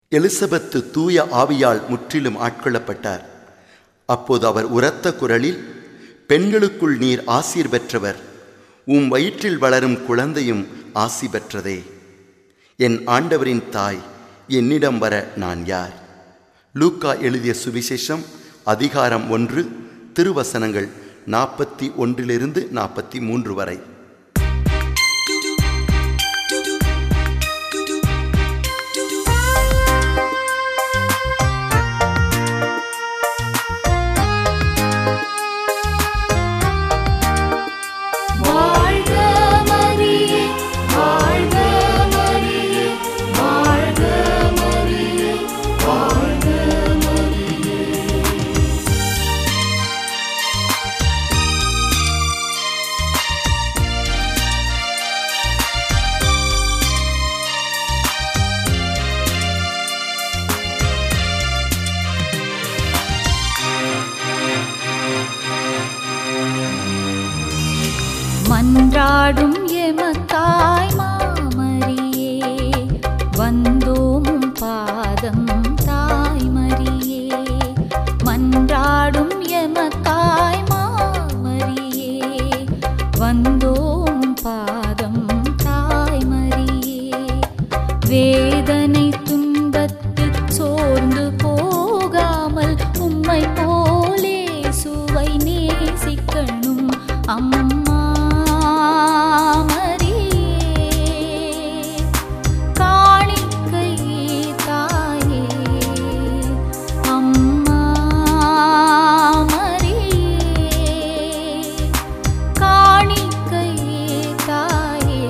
எலிசபெத்து தூய ஆவியால் முற்றிலும் ஆட்கொள்ளப்பட்டார் அப்போது அவர் உரத்த குரலில் பெண்களுக்குள் நீர் ஆசீர் பெற்றவர் உம் வயிற்றில் வளரும் குழந்தையும் ஆசி பெற்றதே என் ஆண்டவரின் தாய் என்னிடம் வர நான் யார் லூக்கா எழுதிய சுவிசேஷம் அதிகாரம் ஒன்று திருவசனங்கள் நாற்பத்தி ஒன்றிலிருந்து நாற்பத்தி மூன்று வரை வாழ்க மரியே வாழ்க மரியே வாழ்க மரியே வாழ்க மரியே மன்றாடும் எமக்காய் மாமரியே வந்தோமும் பாதம் தாய்மரியே மன்றாடும் எமக்காய் மாமரியே வந்தோமும் பாதம் தாய்மரியே வேதனை துன்பத்தில் சோர்ந்து போகாமல் உம்மை போலே சுவை நேசிக்கணும் அம்மா மரியே காணிக்கை தாயே அம்மா மரியே காணிக்கை தாயே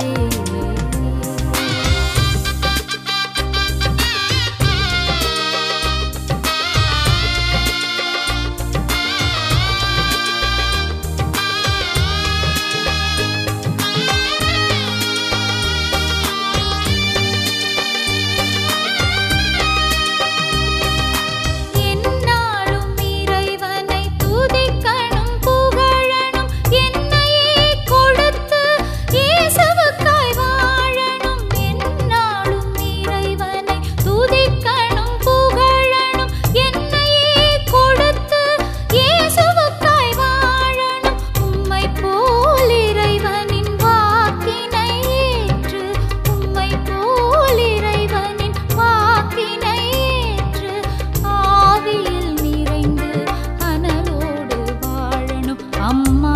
என்னாலும் இறைவனை துதிக்கணும் புகழணும் என்னையே கொடுத்து இயேசுவுக்காய் வாழணும் என்னாலும் இறைவனை துதிக்கணும் புகழணும் என்னையே கொடுத்து இயேசுவுக்காய் வாழணும் உம்மை போல் இறைவனின் வாக்கினை ஏற்று உம்மை போல் இறைவனின் வாக்கினை ஏற்று ஆவியில் நிறைந்து அனலோடு வாழணும் அம்மா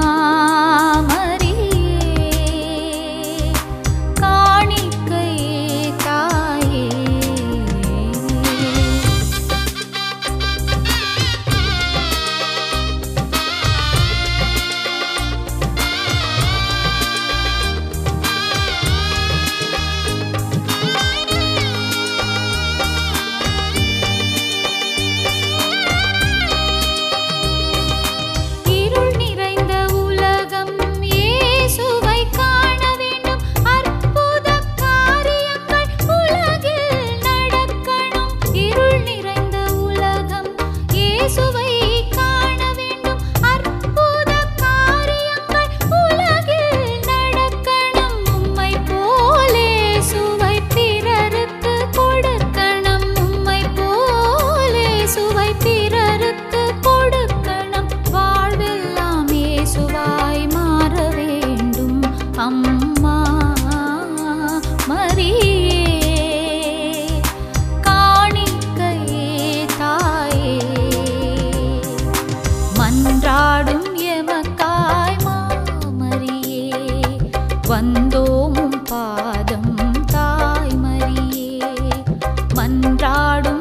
மரியே காணிக்கை தாயே இருள் நிறைந்த உலகம் இயேசுவை காண வேண்டும் அற்புத காரியங்கள் உலகில் நடக்கணும் இருள் நிறைந்த உலகம் இயேசுவை காண வேண்டும் அற்புத காரியங்கள் உலகில் நடக்கணும் உம்மை போலே சுவை பிறருக்கு கொடுக்கணும் உம்மை போலே சுவை பிறருக்கு கொடுக்கணும் வாழ்வெல்லாம் இயேசுவாய் மாற வேண்டும் அம்மா மரியே காணிக்கை தாயே மன்றாடும் எமக்காய் மாமரியே வந்தோமும் பாதம் தாய்மரியே மன்றாடும்